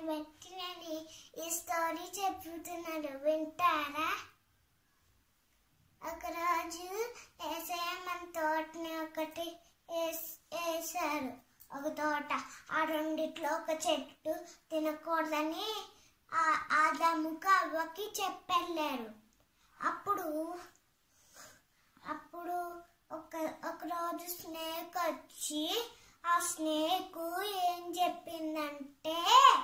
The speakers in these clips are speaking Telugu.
దాన్ని బట్టి నేను ఈ స్టోరీ చెప్పుతున్నాను వింటారా ఒకరోజు ఏసయ్య మన తోటని ఒకటి వేస్- వేశారు ఒక తోట ఆ రెండిట్లో ఒక చెట్టు తినకూడదని ఆ ఆదాముకు అవ్వకి చెప్పెళ్ళారు అప్పుడు అప్పుడు ఒక ఒక రోజు స్నేక్ వచ్చి ఆ స్నేక్ ఏం చెప్పిందంటే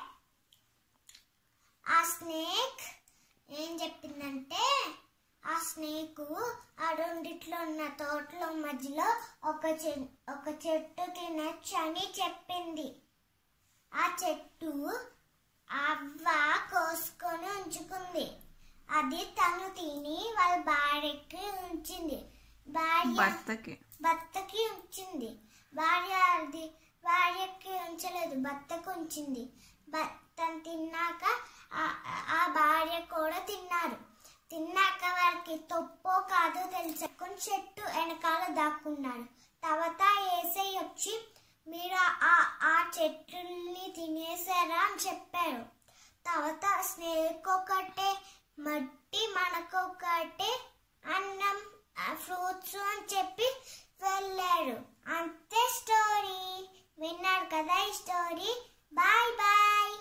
ఆ స్నేక్ ఏం చెప్పిందంటే ఆ స్నేక్ ఆ రెండిట్లో ఉన్న తోటలో మధ్యలో ఒక చె- ఒక చెట్టు తినచ్చు అని చెప్పింది ఆ చెట్టు అవ్వ కోసుకొని ఉంచుకుంది అది తను తిని వాళ్ళ భార్యకి ఉంచింది భార్య భర్తకి భర్తకి ఉంచింది భార్య అది భార్యకి ఉంచలేదు భర్తకు ఉంచింది భ- తను తిన్నాక ఆ- ఆ భార్య కూడా తిన్నారు తిన్నాక వారికి తప్పో కాదో తెలుసుకొని చెట్టు వెనకాల దాక్కున్నాడు తర్వాత ఏసై వచ్చి మీరు ఆ ఆ చెట్టుల్ని తినేసారా అని చెప్పారు తర్వాత స్నేక్ ఒకటే మట్టి మనకొకటే అన్నం ఫ్రూట్స్ అని చెప్పి వెళ్ళాడు అంతే స్టోరీ విన్నారు కదా ఈ స్టోరీ బాయ్ బాయ్